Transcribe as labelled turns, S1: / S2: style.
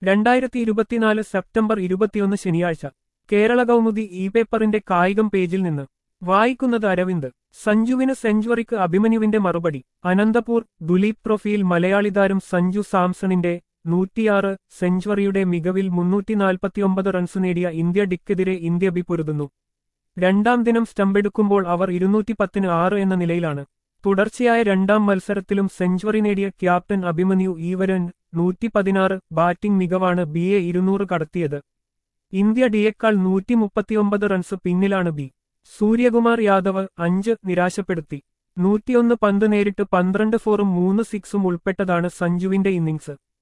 S1: രണ്ടായിരത്തി ഇരുപത്തിനാല് സെപ്റ്റംബർ ഇരുപത്തിയൊന്ന് ശനിയാഴ്ച കേരള കൗമുദി ഇ പേപ്പറിന്റെ കായികം പേജിൽ നിന്ന് വായിക്കുന്നത് അരവിന്ദ് സഞ്ജുവിന് സെഞ്ചുറിക്ക് അഭിമന്യുവിന്റെ മറുപടി അനന്തപൂർ ദുലീപ് ട്രോഫിയിൽ മലയാളി താരം സഞ്ജു സാംസണിന്റെ നൂറ്റിയാറ് സെഞ്ചുറിയുടെ മികവിൽ മുന്നൂറ്റി നാൽപ്പത്തിയൊമ്പത് റൺസ് നേടിയ ഇന്ത്യ ഡിക്കെതിരെ ഇന്ത്യ ബി പൊരുതുന്നു രണ്ടാം ദിനം സ്റ്റമ്പെടുക്കുമ്പോൾ അവർ ഇരുന്നൂറ്റി പത്തിന് ആറ് എന്ന നിലയിലാണ് തുടർച്ചയായ രണ്ടാം മത്സരത്തിലും സെഞ്ചുറി നേടിയ ക്യാപ്റ്റൻ അഭിമന്യു ഈവരൻ നൂറ്റി പതിനാറ് ബാറ്റിംഗ് മികവാണ് ബിയെ ഇരുന്നൂറ് കടത്തിയത് ഇന്ത്യ ഡിയേക്കാൾ നൂറ്റി മുപ്പത്തിയൊമ്പത് റൺസ് പിന്നിലാണ് ബി സൂര്യകുമാർ യാദവ് അഞ്ച് നിരാശപ്പെടുത്തി നൂറ്റിയൊന്ന് പന്ത് നേരിട്ട് പന്ത്രണ്ട് ഫോറും മൂന്ന് സിക്സും ഉൾപ്പെട്ടതാണ് സഞ്ജുവിന്റെ ഇന്നിംഗ്സ്